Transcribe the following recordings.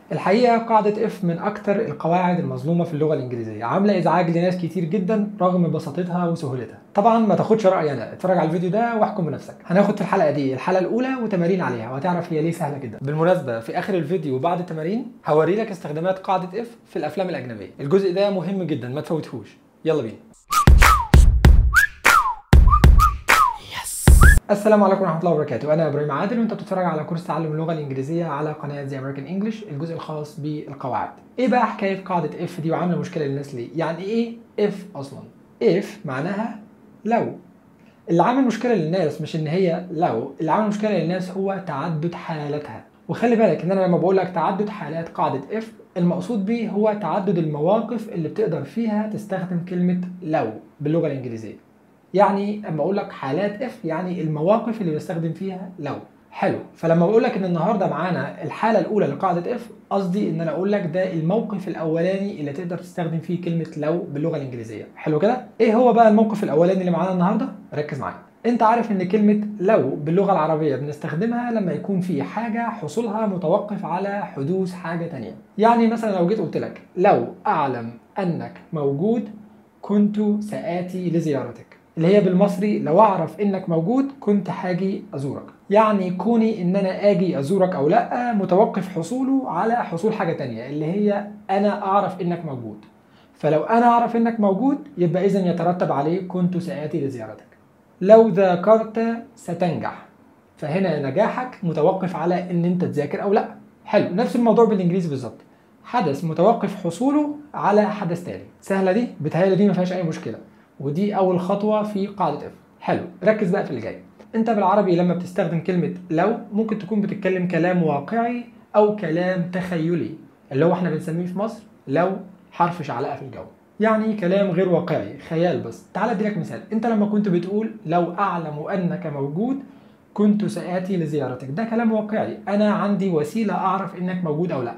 الحقيقه قاعده اف من اكتر القواعد المظلومه في اللغه الانجليزيه عامله ازعاج لناس كتير جدا رغم بساطتها وسهولتها طبعا ما تاخدش رايي انا اتفرج على الفيديو ده واحكم بنفسك هناخد في الحلقه دي الحلقه الاولى وتمارين عليها وهتعرف هي ليه سهله جدا بالمناسبه في اخر الفيديو وبعد التمارين هوري لك استخدامات قاعده اف في الافلام الاجنبيه الجزء ده مهم جدا ما تفوتهوش يلا بينا السلام عليكم ورحمه الله وبركاته انا ابراهيم عادل وانت بتتفرج على كورس تعلم اللغه الانجليزيه على قناه زي امريكان انجلش الجزء الخاص بالقواعد ايه بقى حكايه قاعده اف دي وعامله مشكله للناس ليه يعني ايه اف اصلا اف معناها لو اللي عامل مشكله للناس مش ان هي لو اللي عامل مشكله للناس هو تعدد حالاتها وخلي بالك ان انا لما بقول لك تعدد حالات قاعده اف المقصود بيه هو تعدد المواقف اللي بتقدر فيها تستخدم كلمه لو باللغه الانجليزيه يعني اما اقول لك حالات اف يعني المواقف اللي بستخدم فيها لو حلو فلما بقول لك ان النهارده معانا الحاله الاولى لقاعده اف قصدي ان انا اقول لك ده الموقف الاولاني اللي تقدر تستخدم فيه كلمه لو باللغه الانجليزيه حلو كده ايه هو بقى الموقف الاولاني اللي معانا النهارده ركز معايا انت عارف ان كلمه لو باللغه العربيه بنستخدمها لما يكون في حاجه حصولها متوقف على حدوث حاجه تانية يعني مثلا لو جيت قلت لك لو اعلم انك موجود كنت ساتي لزيارتك اللي هي بالمصري لو اعرف انك موجود كنت هاجي ازورك يعني كوني ان انا اجي ازورك او لا متوقف حصوله على حصول حاجه تانية اللي هي انا اعرف انك موجود فلو انا اعرف انك موجود يبقى اذا يترتب عليه كنت ساتي لزيارتك لو ذاكرت ستنجح فهنا نجاحك متوقف على ان انت تذاكر او لا حلو نفس الموضوع بالانجليزي بالظبط حدث متوقف حصوله على حدث تاني سهله دي بتهيألي دي ما فيهاش اي مشكله ودي اول خطوه في قاعده اف حلو ركز بقى في اللي جاي انت بالعربي لما بتستخدم كلمه لو ممكن تكون بتتكلم كلام واقعي او كلام تخيلي اللي هو احنا بنسميه في مصر لو حرف شعلقه في الجو يعني كلام غير واقعي خيال بس تعال اديلك مثال انت لما كنت بتقول لو اعلم انك موجود كنت ساتي لزيارتك ده كلام واقعي انا عندي وسيله اعرف انك موجود او لا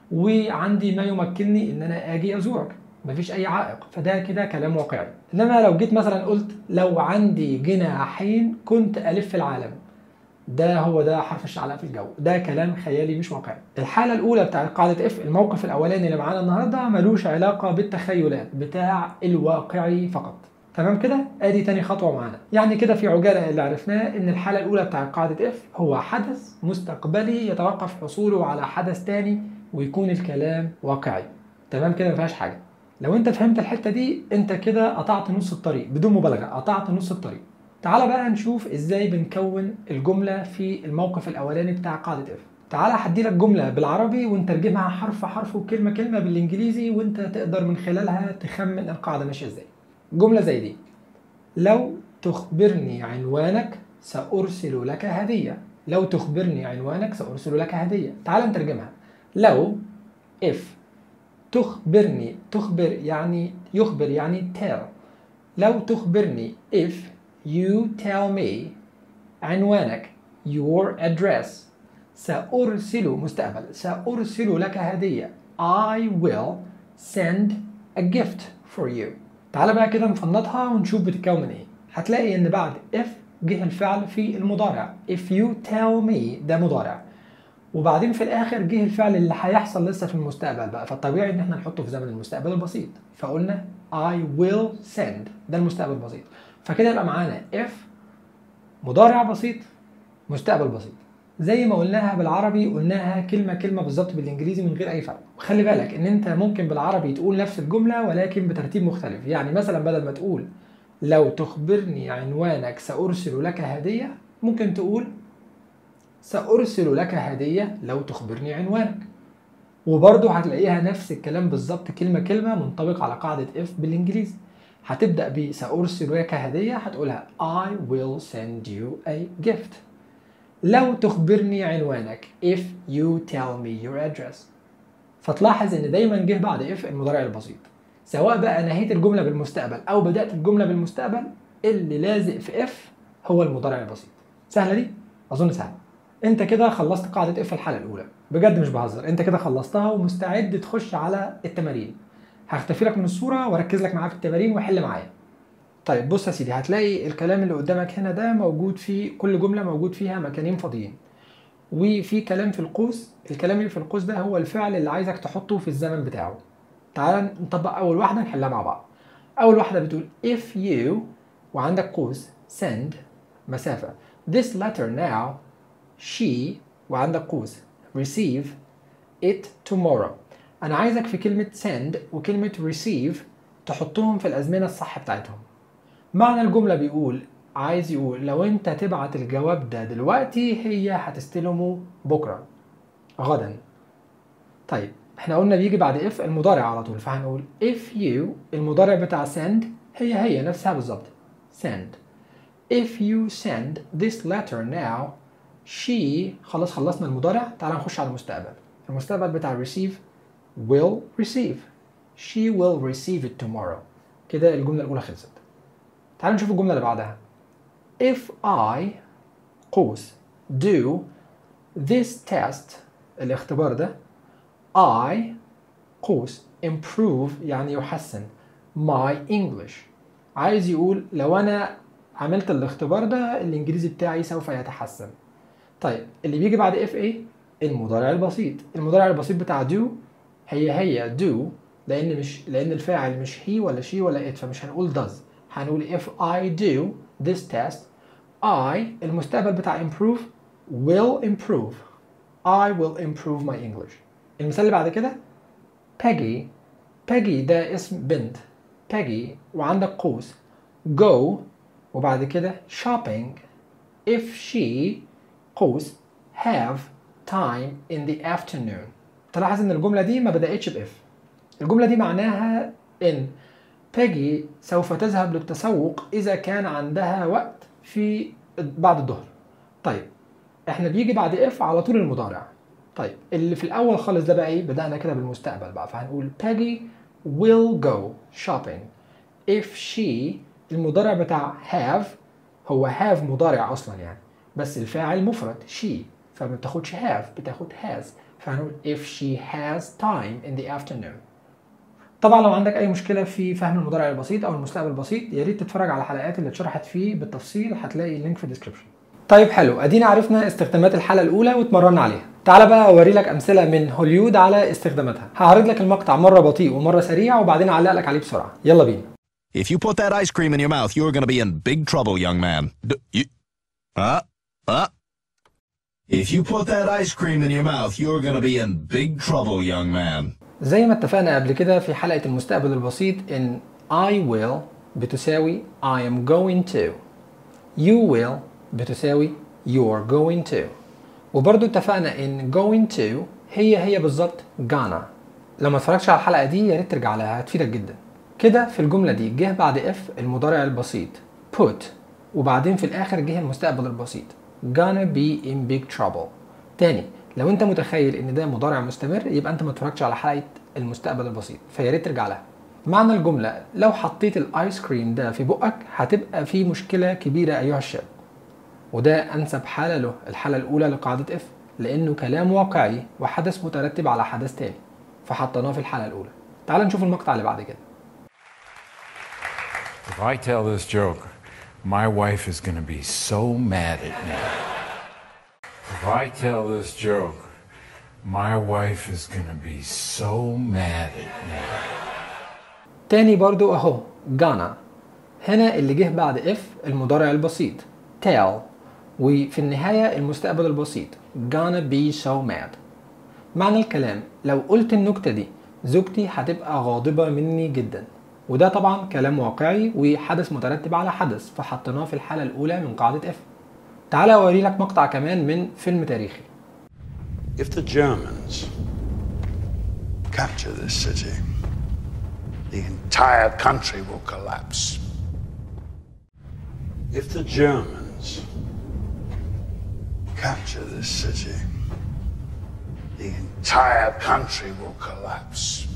وعندي ما يمكنني ان انا اجي ازورك مفيش اي عائق فده كده كلام واقعي انما لو جيت مثلا قلت لو عندي جناحين كنت الف العالم ده هو ده حرف الشعلقه في الجو ده كلام خيالي مش واقعي الحاله الاولى بتاع قاعده اف الموقف الاولاني اللي معانا النهارده ملوش علاقه بالتخيلات بتاع الواقعي فقط تمام كده ادي تاني خطوه معانا يعني كده في عجاله اللي عرفناه ان الحاله الاولى بتاع قاعده اف هو حدث مستقبلي يتوقف حصوله على حدث تاني ويكون الكلام واقعي تمام كده ما فيهاش حاجه لو انت فهمت الحته دي انت كده قطعت نص الطريق بدون مبالغه قطعت نص الطريق تعال بقى نشوف ازاي بنكون الجمله في الموقف الاولاني بتاع قاعده اف تعال هدي لك جمله بالعربي ونترجمها حرف حرف وكلمه كلمه بالانجليزي وانت تقدر من خلالها تخمن القاعده ماشيه ازاي جمله زي دي لو تخبرني عنوانك سارسل لك هديه لو تخبرني عنوانك سارسل لك هديه تعال نترجمها لو if تخبرني تخبر يعني يخبر يعني tell لو تخبرني if you tell me عنوانك your address سأرسل مستقبل سأرسل لك هدية I will send a gift for you تعال بقى كده نفنطها ونشوف بتتكون من ايه هتلاقي ان بعد if جه الفعل في المضارع if you tell me ده مضارع وبعدين في الاخر جه الفعل اللي هيحصل لسه في المستقبل بقى فالطبيعي ان احنا نحطه في زمن المستقبل البسيط فقلنا I will send ده المستقبل البسيط فكده يبقى معانا if مضارع بسيط مستقبل بسيط زي ما قلناها بالعربي قلناها كلمه كلمه بالظبط بالانجليزي من غير اي فرق وخلي بالك ان انت ممكن بالعربي تقول نفس الجمله ولكن بترتيب مختلف يعني مثلا بدل ما تقول لو تخبرني عنوانك سارسل لك هديه ممكن تقول سأرسل لك هدية لو تخبرني عنوانك وبرضه هتلاقيها نفس الكلام بالظبط كلمة كلمة منطبق على قاعدة if بالإنجليزي هتبدأ ب سأرسل لك هدية هتقولها I will send you a gift لو تخبرني عنوانك if you tell me your address فتلاحظ ان دايما جه بعد if المضارع البسيط سواء بقى نهيت الجملة بالمستقبل او بدأت الجملة بالمستقبل اللي لازق في if هو المضارع البسيط سهلة دي؟ أظن سهلة انت كده خلصت قاعده اف الحلقه الاولى بجد مش بهزر انت كده خلصتها ومستعد تخش على التمارين هختفي لك من الصوره واركز لك معايا في التمارين وحل معايا طيب بص يا سيدي هتلاقي الكلام اللي قدامك هنا ده موجود في كل جمله موجود فيها مكانين فاضيين وفي كلام في القوس الكلام اللي في القوس ده هو الفعل اللي عايزك تحطه في الزمن بتاعه تعال نطبق اول واحده نحلها مع بعض اول واحده بتقول if you وعندك قوس send مسافه this letter now she وعندك قوس receive it tomorrow انا عايزك في كلمه send وكلمه receive تحطهم في الازمنه الصح بتاعتهم معنى الجمله بيقول عايز يقول لو انت تبعت الجواب ده دلوقتي هي هتستلمه بكره غدا طيب احنا قلنا بيجي بعد if المضارع على طول فهنقول if you المضارع بتاع send هي هي نفسها بالظبط send if you send this letter now she خلاص خلصنا المضارع تعال نخش على المستقبل المستقبل بتاع receive will receive she will receive it tomorrow كده الجملة الأولى خلصت تعال نشوف الجملة اللي بعدها if I قوس do this test الاختبار ده I قوس improve يعني يحسن my English عايز يقول لو أنا عملت الاختبار ده الإنجليزي بتاعي سوف يتحسن طيب اللي بيجي بعد if ايه المضارع البسيط المضارع البسيط بتاع do هي هي do لأن مش لأن الفاعل مش he ولا she ولا it فمش هنقول does هنقول if I do this test I المستقبل بتاع improve will improve I will improve my English المثال اللي بعد كده Peggy Peggy ده اسم بنت Peggy وعندك قوس go وبعد كده shopping if she قوس have time in the afternoon تلاحظ ان الجملة دي ما بدأتش بإف الجملة دي معناها ان بيجي سوف تذهب للتسوق إذا كان عندها وقت في بعد الظهر طيب احنا بيجي بعد اف على طول المضارع طيب اللي في الاول خالص ده بقى ايه بدانا كده بالمستقبل بقى فهنقول Peggy will go shopping if she المضارع بتاع have هو have مضارع اصلا يعني بس الفاعل مفرد she فما بتاخدش have بتاخد has فهنقول if she has time in the afternoon طبعا لو عندك اي مشكله في فهم المضارع البسيط او المستقبل البسيط يا ريت تتفرج على الحلقات اللي اتشرحت فيه بالتفصيل هتلاقي اللينك في الديسكربشن طيب حلو ادينا عرفنا استخدامات الحلقه الاولى واتمرنا عليها تعال بقى اوري لك امثله من هوليود على استخداماتها هعرض لك المقطع مره بطيء ومره سريع وبعدين اعلق لك عليه بسرعه يلا بينا If you put that ice cream in your mouth, you're going to be in big trouble, young man. D- you, uh, uh. If you put that ice cream in your mouth, you're going to be in big trouble, young man. زي ما اتفقنا قبل كده في حلقه المستقبل البسيط ان I will بتساوي I am going to You will بتساوي you're going to وبرضو اتفقنا ان going to هي هي بالظبط gonna لو ما اتفرجتش على الحلقه دي يا ريت ترجع لها هتفيدك جدا كده في الجمله دي جه بعد if المضارع البسيط put وبعدين في الاخر جه المستقبل البسيط gonna be in big trouble تاني لو انت متخيل ان ده مضارع مستمر يبقى انت ما اتفرجتش على حلقه المستقبل البسيط فيا ريت ترجع لها معنى الجمله لو حطيت الايس كريم ده في بقك هتبقى في مشكله كبيره ايها الشاب وده انسب حاله له الحاله الاولى لقاعده اف لانه كلام واقعي وحدث مترتب على حدث تاني فحطيناه في الحاله الاولى تعال نشوف المقطع اللي بعد كده If I tell this joke, my wife is going to be so mad at me. If I tell this joke, my wife is going to be so mad at me. تاني برضو اهو gonna هنا اللي جه بعد if المضارع البسيط tell وفي النهاية المستقبل البسيط gonna be so mad معنى الكلام لو قلت النكتة دي زوجتي هتبقى غاضبة مني جدا وده طبعا كلام واقعي وحدث مترتب على حدث فحطيناه في الحالة الأولى من قاعدة if تعالى أوري لك مقطع كمان من فيلم تاريخي If the Germans capture this city, the entire country will collapse. If the Germans capture this city, the entire country will collapse.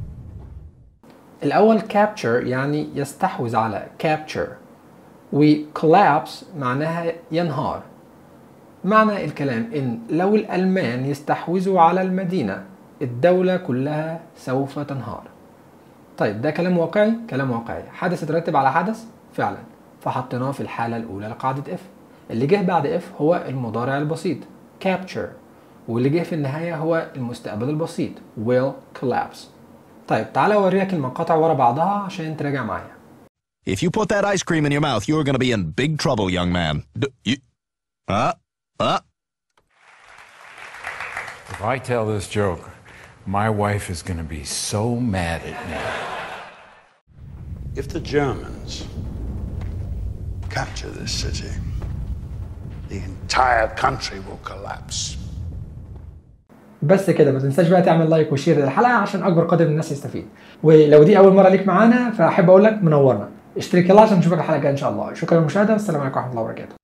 الأول capture يعني يستحوذ على capture و collapse معناها ينهار معنى الكلام إن لو الألمان يستحوذوا على المدينة الدولة كلها سوف تنهار طيب ده كلام واقعي كلام واقعي حدث يترتب على حدث فعلا فحطيناه في الحالة الأولى لقاعدة if اللي جه بعد if هو المضارع البسيط capture واللي جه في النهاية هو المستقبل البسيط will collapse طيب تعالى اوريك المقاطع ورا بعضها عشان تراجع معايا If you put that ice cream in your mouth, you're gonna be in big trouble, young man. D- you, uh, uh. If I tell this joke, my wife is going to be so mad at me. If the Germans capture this city, the entire country will collapse. بس كده ما تنساش بقى تعمل لايك وشير للحلقة عشان أكبر قدر من الناس يستفيد ولو دي أول مرة ليك معانا فأحب أقول لك منورنا اشترك يلا عشان نشوفك الحلقة الجاية إن شاء الله شكرا للمشاهدة والسلام عليكم ورحمة الله وبركاته